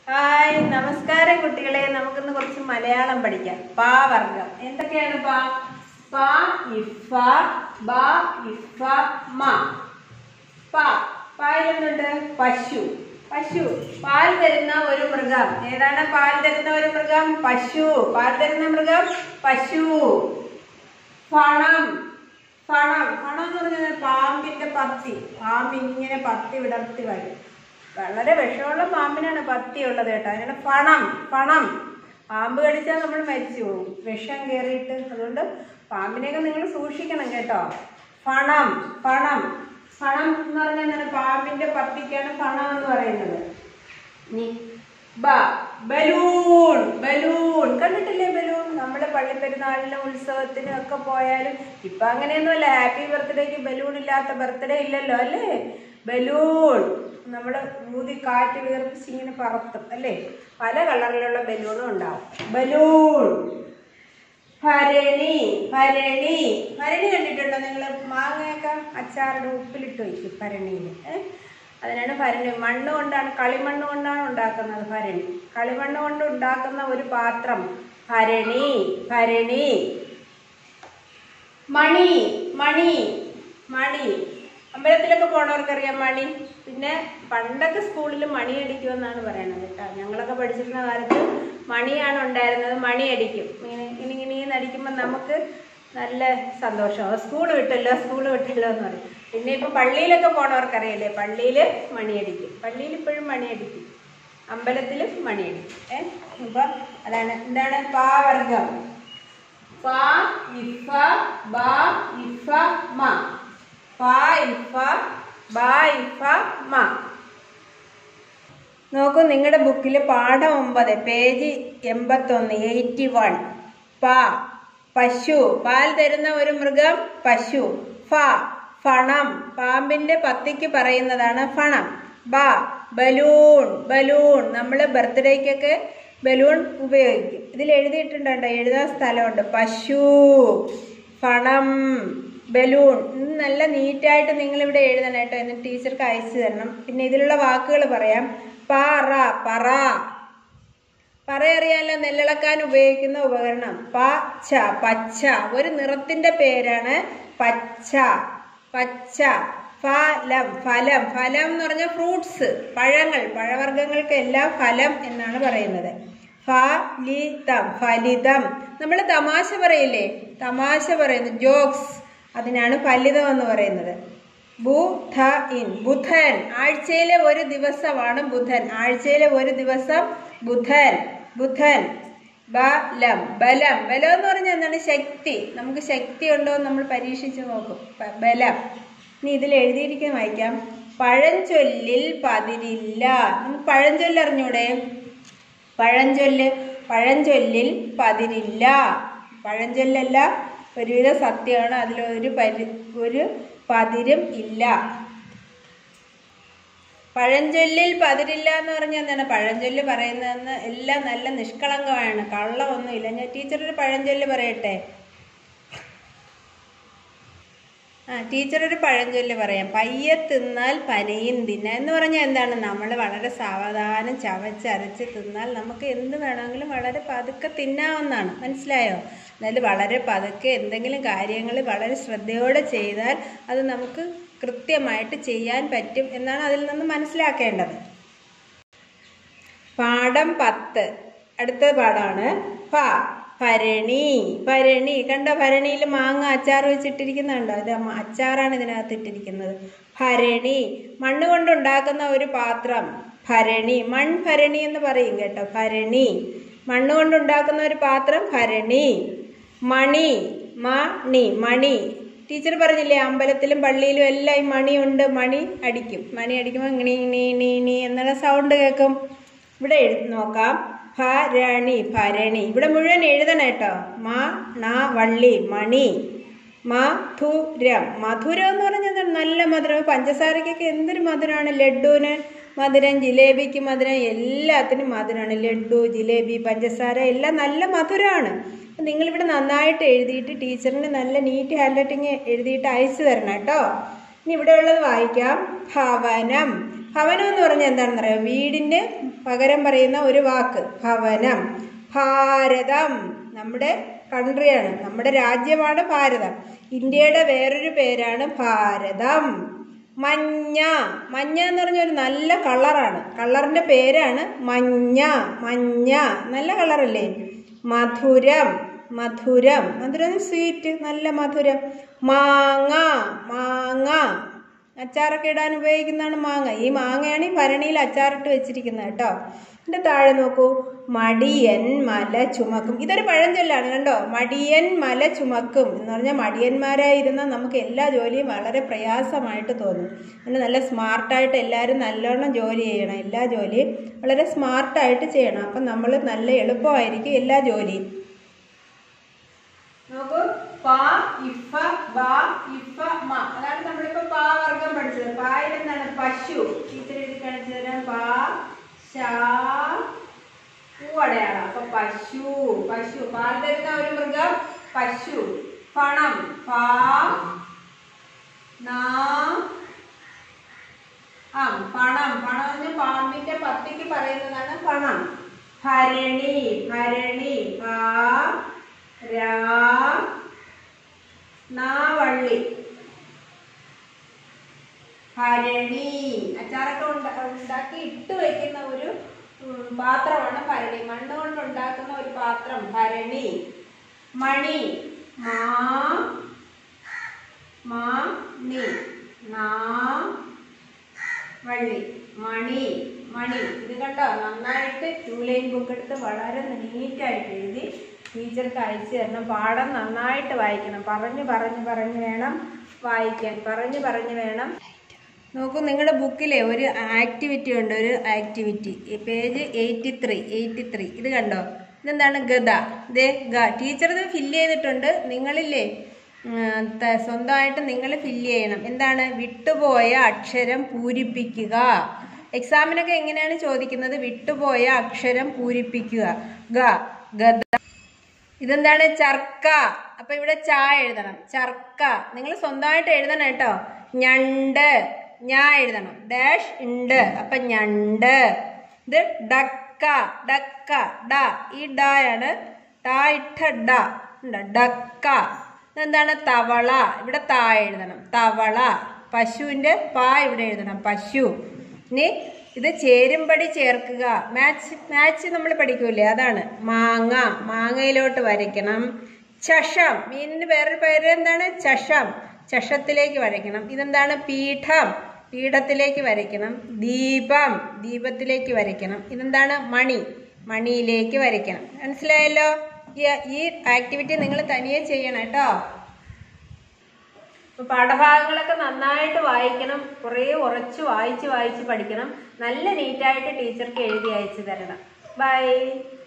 Hi നമസ്കാരം കുട്ടികളെ നമുക്കിന്ന് കുറച്ച് മലയാളം പഠിക്കാം പാ വർഗം എന്തൊക്കെയാണ് പാ പാ ഇഫ ബ ഇഫ മ പാ പായിൽ എന്തുണ്ട് പശു പശു പാൽ തരുന്ന ഒരു മൃഗം ഏതാണ് പാൽ തരുന്ന ഒരു മൃഗം പശു പാൽ തരുന്ന മൃഗം പശു ഫണം ഫണം ഫണം എന്ന് പറഞ്ഞാൽ പാമ്പിന്റെ പത്തി പാമ്പ് ഇങ്ങനെ പത്തി വിടർത്തി വരും വളരെ വിഷമുള്ള പാമ്പിനാണ് പത്തി ഉള്ളത് കേട്ടോ അതിനാണ് ഫണം ഫണം പാമ്പ് കടിച്ചാൽ നമ്മൾ മരിച്ചു പോകും വിഷം കയറിയിട്ട് അതുകൊണ്ട് പാമ്പിനെയൊക്കെ നിങ്ങൾ സൂക്ഷിക്കണം കേട്ടോ ഫണം ഫണം ഫണം എന്ന് പറഞ്ഞാൽ എന്താണ് പാമ്പിന്റെ പത്തിക്കാണ് ഫണം എന്ന് പറയുന്നത് ഇനി ബ ബലൂൺ ബലൂൺ കണ്ടിട്ടില്ലേ ബലൂൺ നമ്മുടെ പള്ളിപ്പെരുന്നാളിനും ഉത്സവത്തിനും ഒക്കെ പോയാലും ഇപ്പൊ അങ്ങനെയൊന്നുമല്ല ഹാപ്പി ബർത്ത്ഡേക്ക് ബലൂൺ ഇല്ലാത്ത ബർത്ത്ഡേ ഇല്ലല്ലോ അല്ലേ ബലൂൺ നമ്മൾ ഊതി കാറ്റ് വീർപ്പിച്ച് ഇങ്ങനെ പറത്തും അല്ലേ പല കളറിലുള്ള ബലൂണും ഉണ്ടാവും ബലൂൺ ഭരണി ഭരണി ഭരണി കണ്ടിട്ടുണ്ടോ നിങ്ങൾ മാങ്ങയൊക്കെ അച്ചാറിടെ ഉപ്പിലിട്ട് വയ്ക്കും ഭരണിയിൽ ഏഹ് അതിനാണ് ഭരണി മണ്ണ് കൊണ്ടാണ് കളിമണ്ണ് കൊണ്ടാണ് ഉണ്ടാക്കുന്നത് ഭരണി കളിമണ്ണ് കൊണ്ട് ഉണ്ടാക്കുന്ന ഒരു പാത്രം ഭരണി ഭരണി മണി മണി മണി അമ്പലത്തിലൊക്കെ പോണവർക്കറിയാം മണി പിന്നെ പണ്ടൊക്കെ സ്കൂളിൽ മണി അടിക്കുമെന്നാണ് പറയണത് കേട്ടോ ഞങ്ങളൊക്കെ പഠിച്ചിരുന്ന കാലത്ത് മണിയാണ് ഉണ്ടായിരുന്നത് മണി അടിക്കും ഇങ്ങനെ ഇങ്ങനെ ഇങ്ങനെ അടിക്കുമ്പോൾ നമുക്ക് നല്ല സന്തോഷമാവും സ്കൂൾ വിട്ടല്ലോ സ്കൂൾ വിട്ടല്ലോ എന്ന് പറയും പിന്നെ ഇപ്പം പള്ളിയിലൊക്കെ പോണവർക്കറിയില്ലേ പള്ളിയിൽ മണിയടിക്കും പള്ളിയിൽ ഇപ്പോഴും മണിയടിക്കും അമ്പലത്തിലും മണിയടിക്കും ഏ അപ്പം അതാണ് എന്താണ് പാവർഗം പ ഇഫ ബ ഇഫ മ പ ഇഫ ബ ഇഫ മ നോക്കൂ നിങ്ങളുടെ ബുക്കിൽ പാഠം ഒമ്പത് പേജ് എൺപത്തൊന്ന് എയ്റ്റി വൺ പ പശു പാൽ തരുന്ന ഒരു മൃഗം പശു ഫ ഫണം പാമ്പിന്റെ പത്തിക്ക് പറയുന്നതാണ് ഫണം ബ ബലൂൺ ബലൂൺ നമ്മൾ ബർത്ത്ഡേക്കൊക്കെ ബലൂൺ ഉപയോഗിക്കും ഇതിൽ എഴുതിയിട്ടുണ്ട് എഴുതാൻ സ്ഥലമുണ്ട് പശു ഫണം ബലൂൺ ഇത് നല്ല നീറ്റായിട്ട് നിങ്ങളിവിടെ എഴുതണം കേട്ടോ എന്നിട്ട് ടീച്ചർക്ക് അയച്ചു തരണം പിന്നെ ഇതിലുള്ള വാക്കുകൾ പറയാം പറ പറ പറയറിയാലോ നെല്ലിളക്കാൻ ഉപയോഗിക്കുന്ന ഉപകരണം പച്ച പച്ച ഒരു നിറത്തിന്റെ പേരാണ് പച്ച പച്ച ഫലം ഫലം ഫലം എന്ന് പറഞ്ഞാൽ ഫ്രൂട്ട്സ് പഴങ്ങൾ പഴവർഗ്ഗങ്ങൾക്ക് എല്ലാം ഫലം എന്നാണ് പറയുന്നത് ഫലിതം ഫലിതം നമ്മൾ തമാശ പറയില്ലേ തമാശ പറയുന്നു ജോക്സ് അതിനാണ് ഫലിതം എന്ന് പറയുന്നത് ബുധ ഇൻ ബുധൻ ആഴ്ചയിലെ ഒരു ദിവസമാണ് ബുധൻ ആഴ്ചയിലെ ഒരു ദിവസം ബുധൻ ബുധൻ ബലം ബലം ബലം എന്ന് പറഞ്ഞാൽ എന്താണ് ശക്തി നമുക്ക് ശക്തി ഉണ്ടോ എന്ന് നമ്മൾ പരീക്ഷിച്ച് നോക്കും പ- ബലം ഇനി ഇതിൽ എഴുതിയിരിക്കുന്ന വായിക്കാം പഴഞ്ചൊല്ലിൽ പതിരില്ല നമുക്ക് പഴഞ്ചൊല്ല് അറിഞ്ഞൂടെ പഴഞ്ചൊല്ല് പഴഞ്ചൊല്ലിൽ പതിരില്ല പഴഞ്ചൊല്ലല്ല ഒരുവിധ സത്യമാണ് അതിലൊരു പരി ഒരു പതിരും ഇല്ല പഴഞ്ചൊല്ലിൽ പതിരില്ല എന്ന് പറഞ്ഞാൽ എന്താണ് പഴഞ്ചൊല്ല് പറയുന്നതെന്ന് എല്ലാം നല്ല നിഷ്കളങ്കമാണ് കള്ളമൊന്നുമില്ല ഞാൻ ടീച്ചർ ഒരു പഴഞ്ചൊല്ല് പറയട്ടെ ആ ടീച്ചർ ഒരു പഴഞ്ചൊല്ല് പറയാം പയ്യെ തിന്നാൽ പനയും തിന്ന എന്ന് പറഞ്ഞാൽ എന്താണ് നമ്മൾ വളരെ സാവധാനം ചവച്ചരച്ച് തിന്നാൽ നമുക്ക് എന്ത് വേണമെങ്കിലും വളരെ പതുക്കെ തിന്നാവുന്നതാണ് മനസ്സിലായോ എന്നാൽ വളരെ പതുക്കെ എന്തെങ്കിലും കാര്യങ്ങൾ വളരെ ശ്രദ്ധയോടെ ചെയ്താൽ അത് നമുക്ക് കൃത്യമായിട്ട് ചെയ്യാൻ പറ്റും എന്നാണ് അതിൽ നിന്ന് മനസ്സിലാക്കേണ്ടത് പാഠം പത്ത് അടുത്ത പാഠമാണ് പ ഭരണി ഭരണി കണ്ടോ ഭരണിയിൽ മാങ്ങ അച്ചാർ വെച്ചിട്ടിരിക്കുന്നുണ്ടോ ഇത് മ- അച്ചാറാണ് ഇതിനകത്ത് ഇട്ടിരിക്കുന്നത് ഭരണി മണ്ണ് കൊണ്ടുണ്ടാക്കുന്ന ഒരു പാത്രം ഭരണി മൺഭരണി എന്ന് പറയും കേട്ടോ ഭരണി മണ്ണ് കൊണ്ടുണ്ടാക്കുന്ന ഒരു പാത്രം ഭരണി മണി മണി മണി ടീച്ചർ പറഞ്ഞില്ലേ അമ്പലത്തിലും പള്ളിയിലും എല്ലാം ഈ മണിയുണ്ട് മണി അടിക്കും മണി അടിക്കുമ്പോൾ ഇങ്ങനെ നീ നീ നീ എന്നുള്ള സൗണ്ട് കേൾക്കും ഇവിടെ എഴുതി നോക്കാം ഭരണി ഭരണി ഇവിടെ മുഴുവൻ എഴുതണം കേട്ടോ മ ണ വള്ളി മണി മധുരം മധുരം എന്ന് പറഞ്ഞാൽ എന്താണ്? നല്ല മധുരം പഞ്ചസാരക്കൊക്കെ എന്തൊരു മധുരമാണ് ലഡുവിന് മധുരം ജിലേബിക്ക് മധുരം എല്ലാത്തിനും മധുരമാണ് ലഡു ജിലേബി പഞ്ചസാര എല്ലാം നല്ല മധുരമാണ് അപ്പം നിങ്ങളിവിടെ നന്നായിട്ട് എഴുതിയിട്ട് ടീച്ചറിന് നല്ല നീറ്റ് ഹാൻഡ് റൈറ്റിങ് എഴുതിയിട്ട് അയച്ചു തരണം കേട്ടോ ഇനി ഇവിടെ ഉള്ളത് വായിക്കാം ഭവനം ഭവനം എന്ന് പറഞ്ഞാൽ എന്താണെന്ന് അറിയാം വീടിൻ്റെ പകരം പറയുന്ന ഒരു വാക്ക് ഭവനം ഭാരതം നമ്മുടെ കൺട്രിയാണ് നമ്മുടെ രാജ്യമാണ് ഭാരതം ഇന്ത്യയുടെ വേറൊരു പേരാണ് ഭാരതം മഞ്ഞ മഞ്ഞ എന്ന് പറഞ്ഞ ഒരു നല്ല കളറാണ് കളറിന്റെ പേരാണ് മഞ്ഞ മഞ്ഞ നല്ല കളറല്ലേ മധുരം മധുരം മധുരം സ്വീറ്റ് നല്ല മധുരം മാങ്ങ മാങ്ങ അച്ചാറൊക്കെ ഇടാൻ ഉപയോഗിക്കുന്നതാണ് മാങ്ങ ഈ മാങ്ങയാണ് ഈ ഭരണിയിൽ അച്ചാറിട്ട് വെച്ചിരിക്കുന്നത് കേട്ടോ ഇതിന്റെ താഴെ നോക്കൂ മടിയൻ മല ചുമക്കും ഇതൊരു പഴഞ്ചൊല്ലാണ് കണ്ടോ മടിയൻ മല ചുമക്കും എന്ന് പറഞ്ഞാൽ മടിയന്മാരായിരുന്ന നമുക്ക് എല്ലാ ജോലിയും വളരെ പ്രയാസമായിട്ട് തോന്നും അങ്ങനെ നല്ല സ്മാർട്ടായിട്ട് എല്ലാവരും നല്ലോണം ജോലി ചെയ്യണം എല്ലാ ജോലിയും വളരെ സ്മാർട്ടായിട്ട് ചെയ്യണം അപ്പം നമ്മൾ നല്ല എളുപ്പമായിരിക്കും എല്ലാ ജോലിയും നോക്കൂ പ ഇഫ ബ ഇഫ മ അതാണ് നമ്മളിപ്പോ പാ വർഗം പഠിച്ചത് പായിൽ എന്താണ് പശു ടീച്ചർ എഴുതി കാണിച്ചു തരാം പാ ശാ പൂവടയാണ് അപ്പൊ പശു പശു പാൽ തരുന്ന ഒരു മൃഗം പശു പണം പാ നാ ആ പണം പണം എന്ന് പാമ്പിന്റെ പത്തിക്ക് പറയുന്നതാണ് പണം ഭരണി ഭരണി പാ രാ നാവള്ളി ഭരണി അച്ചാറൊക്കെ ഉണ്ട- ഉണ്ടാക്കി ഇട്ട് വെക്കുന്ന ഒരു ഉം, പാത്രമാണ് ഭരണി മണ്ണ് കൊണ്ട് ഉണ്ടാക്കുന്ന ഒരു പാത്രം ഭരണി മണി മാ മാ നി നാ വള്ളി മണി മണി ഇത് കണ്ടോ നന്നായിട്ട് ടൂ ലൈൻ ബുക്ക് എടുത്ത് വളരെ നീറ്റായിട്ട് എഴുതി ടീച്ചർക്ക് അയച്ചു തരണം പാഠം നന്നായിട്ട് വായിക്കണം പറഞ്ഞ് പറഞ്ഞ് പറഞ്ഞ് വേണം വായിക്കാൻ പറഞ്ഞ് പറഞ്ഞ് വേണം നോക്കൂ നിങ്ങളുടെ ബുക്കിലെ ഒരു ആക്ടിവിറ്റി ഉണ്ട് ഒരു activity page eighty three eighty three ഇത് കണ്ടോ ഇതെന്താണ് ഗത ദേ ഗ ടീച്ചർ ഇത് ഫില്ല് ചെയ്തിട്ടുണ്ട് നിങ്ങളില്ലേ ഉം, ത- സ്വന്തമായിട്ട് നിങ്ങൾ ഫില്ല് ചെയ്യണം എന്താണ് വിട്ടുപോയ അക്ഷരം പൂരിപ്പിക്കുക എക്സാമിനൊക്കെ എങ്ങനെയാണ് ചോദിക്കുന്നത് വിട്ടുപോയ അക്ഷരം പൂരിപ്പിക്കുക ഗ ഗത ഇതെന്താണ് ചർക്ക അപ്പൊ ഇവിടെ ച എഴുതണം ചർക്ക നിങ്ങൾ സ്വന്തമായിട്ട് എഴുതണം കേട്ടോ ഞണ്ട് ഞാ എഴുതണം ഡാഷ് ഉണ്ട് അപ്പൊ ഞണ്ട് ഇത് ഡക്ക ഡക്ക ഡ ഈ ഡായാണ് ടാ ഇട്ട ഡ ഉണ്ട് ഡക്ക ഇതെന്താണ് തവള ഇവിടെ താ എഴുതണം തവള പശുവിന്റെ പാ ഇവിടെ എഴുതണം പശു ഇനി ഇത് ചേരുംപടി ചേർക്കുക മാച്ച് മാച്ച് നമ്മൾ പഠിക്കൂലേ അതാണ് മാങ്ങ മാങ്ങയിലോട്ട് വരയ്ക്കണം ചഷം മീനിന് വേറൊരു പേര് എന്താണ് ചഷം ചഷത്തിലേക്ക് വരയ്ക്കണം ഇതെന്താണ് പീഠം പീഠത്തിലേക്ക് വരയ്ക്കണം ദീപം ദീപത്തിലേക്ക് വരയ്ക്കണം ഇതെന്താണ് മണി മണിയിലേക്ക് വരയ്ക്കണം മനസ്സിലായല്ലോ ഈ- ഈ ആക്ടിവിറ്റി നിങ്ങൾ തനിയെ ചെയ്യണം കേട്ടോ അപ്പൊ പാഠഭാഗങ്ങളൊക്കെ നന്നായിട്ട് വായിക്കണം കുറേ ഉറച്ച് വായിച്ച് വായിച്ച് പഠിക്കണം നല്ല നീറ്റായിട്ട് ടീച്ചർക്ക് എഴുതി അയച്ചു തരണം ബൈ